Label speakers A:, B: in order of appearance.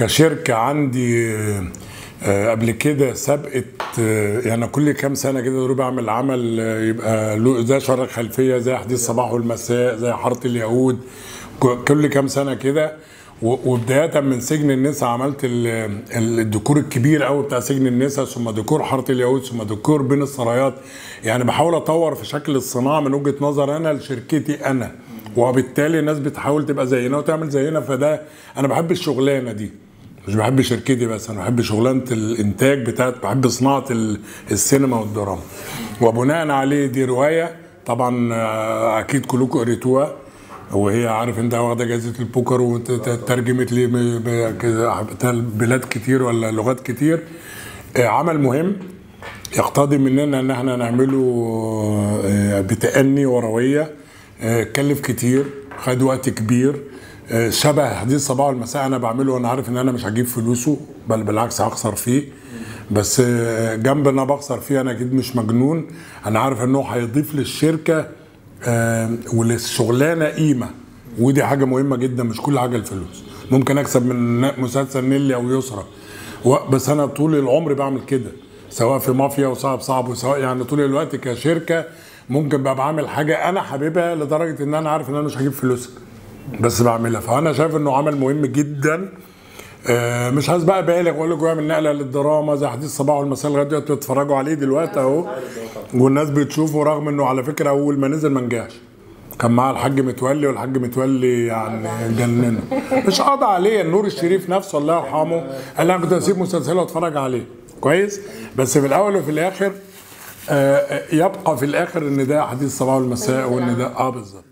A: كشركه عندي آه، قبل كده سبقت آه، يعني كل كام سنه كده ضروري بعمل عمل آه، يبقى له زي شرق خلفيه زي حديث الصباح والمساء زي حاره اليهود ك- كل كام سنه كده و- وبدايه من سجن النساء عملت ال- ال- الديكور الكبير قوي بتاع سجن النساء ثم ديكور حاره اليهود ثم ديكور بين السرايات يعني بحاول اطور في شكل الصناعه من وجهه نظر انا لشركتي انا وبالتالي الناس بتحاول تبقى زينا وتعمل زينا فده انا بحب الشغلانه دي مش بحب شركتي بس انا بحب شغلانه الانتاج بتاعت بحب صناعه ال- السينما والدراما وبناء عليه دي روايه طبعا آه، اكيد كلكم قريتوها وهي عارف انت واخده جائزه البوكر وترجمت لي ب- ب- كده بتاع بلاد كتير ولا لغات كتير آه، عمل مهم يقتضي مننا ان احنا نعمله آه، بتأني ورويه آه، كلف كتير خد وقت كبير آه، شبه حديث صباح والمساء انا بعمله وانا عارف ان انا مش هجيب فلوسه بل بالعكس هخسر فيه بس آه، جنب ان انا بخسر فيه انا اكيد مش مجنون انا عارف انه هيضيف للشركه آه، وللشغلانه قيمه ودي حاجه مهمه جدا مش كل حاجه الفلوس ممكن اكسب من مسلسل نيلي او يسرى و- بس انا طول العمر بعمل كده سواء في مافيا وصعب صعب وسواء يعني طول الوقت كشركه ممكن ببقى بعمل حاجه انا حاببها لدرجه ان انا عارف ان انا مش هجيب فلوسها بس بعملها فانا شايف انه عمل مهم جدا آه، مش عايز بقى بالغ واقول لكم يعمل نقله للدراما زي حديث الصباح والمساء لغايه دلوقتي بتتفرجوا عليه دلوقتي اهو والناس بتشوفه رغم انه على فكره اول ما نزل ما نجحش كان معاه الحاج متولي والحاج متولي يعني جننه مش قضى عليه النور الشريف نفسه الله يرحمه قال لي انا كنت اسيب مسلسل واتفرج عليه كويس بس في الاول وفي الاخر آه، آه، يبقى في الاخر ان ده حديث الصباح والمساء وان ده اه بالظبط